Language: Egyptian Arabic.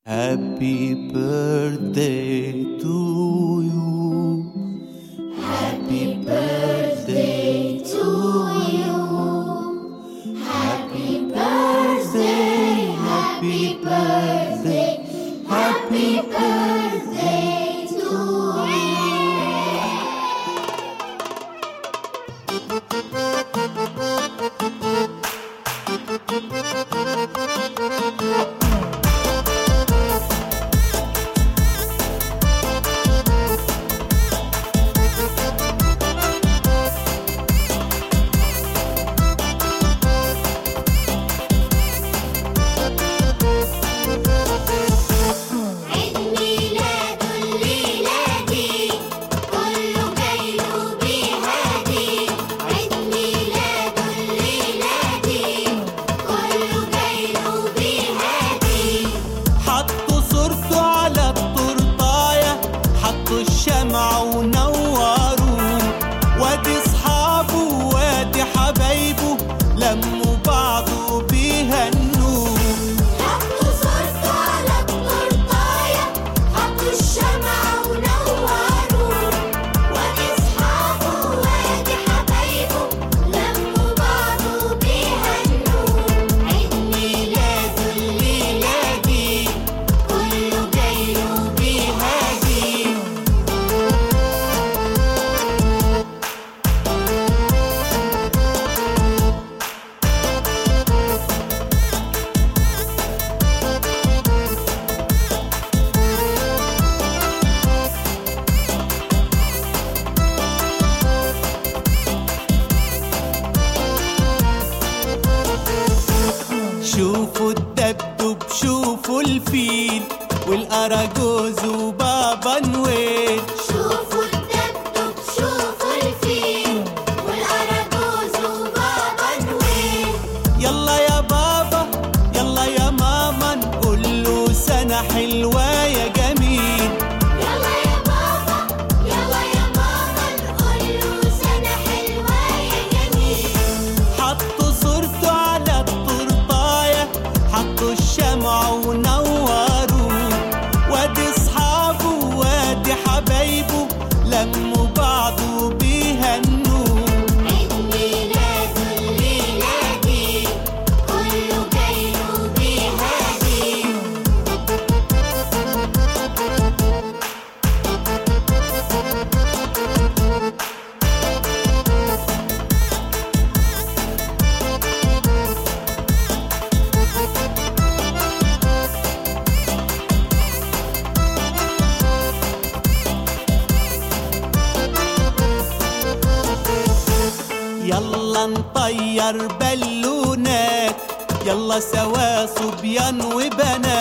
Happy birthday to you. Happy birthday to you. Happy birthday, happy birthday, happy birthday to you. عيد ميلاده الليلة دي كله جاي له بيهادي عيد ميلاده الليلة دي كله جاي له بيهادي حطوا صورته على التورتاية حطوا الشمعة ونوروا وادي اصحابه وادي حبايبه لموا بعض بيهنوا حطوا صورته على التورتاية حطوا الشمعة ونوروا وادي اصحابه وادي حبايبه لموا بعض وبيهنوا عيد ميلاده الليلة دي كله جاي له بيهادي شوفوا الدبدب شوفوا الفيل والأراجوز وبابا نويل شوفوا الدبدب شوفوا الفيل والأراجوز وبابا نويل يلا يا بابا يلا يا ماما نقول له سنة حلوة يا جميل يلا يا بابا يلا يا ماما نقول له سنة حلوة يا جميل حطوا صورته على التورتاية حطوا الشمعة ونوروا وادي اصحابه وادي حبايبه لموا بعض وبيهنوا عيد ميلاده الليلة دي كله جاي له بيهادي يلا نطير بالونات يلا سوا صبيان وبنات